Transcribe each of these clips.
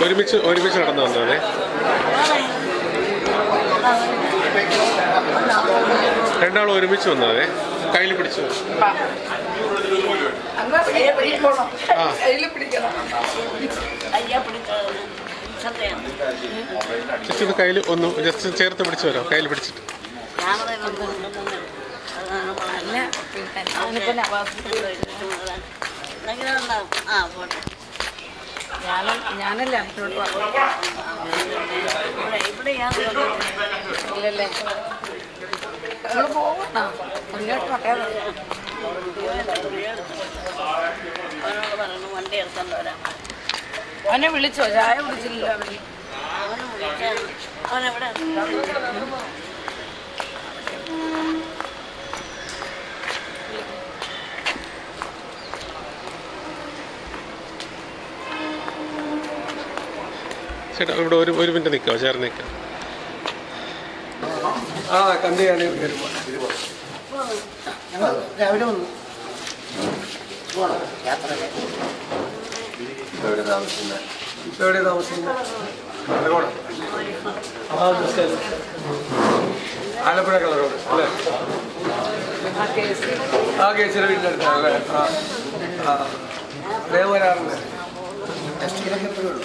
ഒരുമിച്ച് ഒരുമിച്ച് നടന്നു വന്നതേ രണ്ടാളും ഒരുമിച്ച് വന്നതേ കയ്യിൽ പിടിച്ചു ആ. അയ്യാ പിടിച്ചത് സത്യം ജസ്റ്റ് ഇത് കയ്യിൽ ഒന്ന് ജസ്റ്റ് ചേർത്ത് പിടിച്ചു വരാം കയ്യിൽ പിടിച്ചിട്ട് ക്യാമറ കൊണ്ടുവന്നിട്ട് അല്ല പിന്നെ ഞാനിപ്പോ നവാസിൽ ആ പോട്ടെ ഞാനും ഞാനല്ലേ അവരോട് പറഞ്ഞു ഇവിടെ ഇവിടെ ഞാൻ ഇല്ലല്ലേ നിങ്ങൾ പോകണോ മുന്നോട്ട് പറയാതെ അവനോട് പറഞ്ഞു വണ്ടി എടുത്തോണ്ട് വരാൻ അവനെ വിളിച്ചോ ചായ വിളിച്ചില്ല അവന് അവന് വിളിക്കാൻ അവനെവിടെ ചേട്ടാ ഇവിടെ ഒരു ഒരു മിനിറ്റ് നിൽക്കാമോ ചേർന്ന് നിൽക്കാം ആ കണ്ടു ഞാൻ രാവിലെ വന്നു എവിടെ താമസിക്കുന്നത് ഇപ്പൊ എവിടെ താമസിക്കുന്നത് ആലക്കോട് ആ സ്ഥലം ആലപ്പുഴ കളറോട് അല്ലേ ആ കേസ് ആ കേസിയുടെ വീട്ടിലെടുത്താണ് അല്ലേ ആ ആ അതേ വരാറുണ്ട് ടെസ്റ്റിലൊക്കെ എപ്പോഴും ഉള്ളു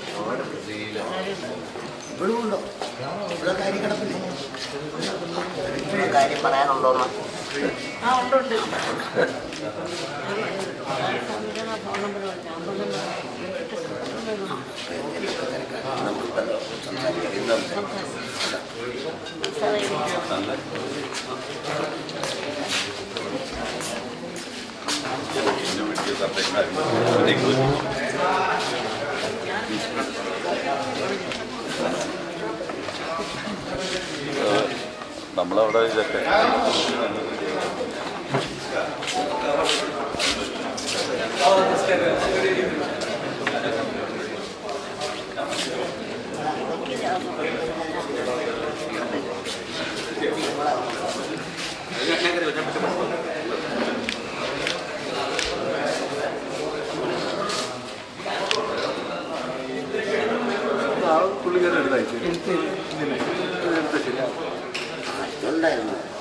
ഇപ്പോഴും ഉണ്ടോ ഇവിടെ കാര്യം കിടപ്പില്ലേ ഇവിടെ കാര്യം പറയാനുണ്ടോന്ന് ആ ഉണ്ട് ഉണ്ട് നമുക്കിപ്പോ സംസാരിക്കാം ഇന്ന് നമ്മളവിടെ ഇതൊക്കെ പുള്ളിക്കാരൻ എടുത്തയച്ചു ഉണ്ടായിരുന്നു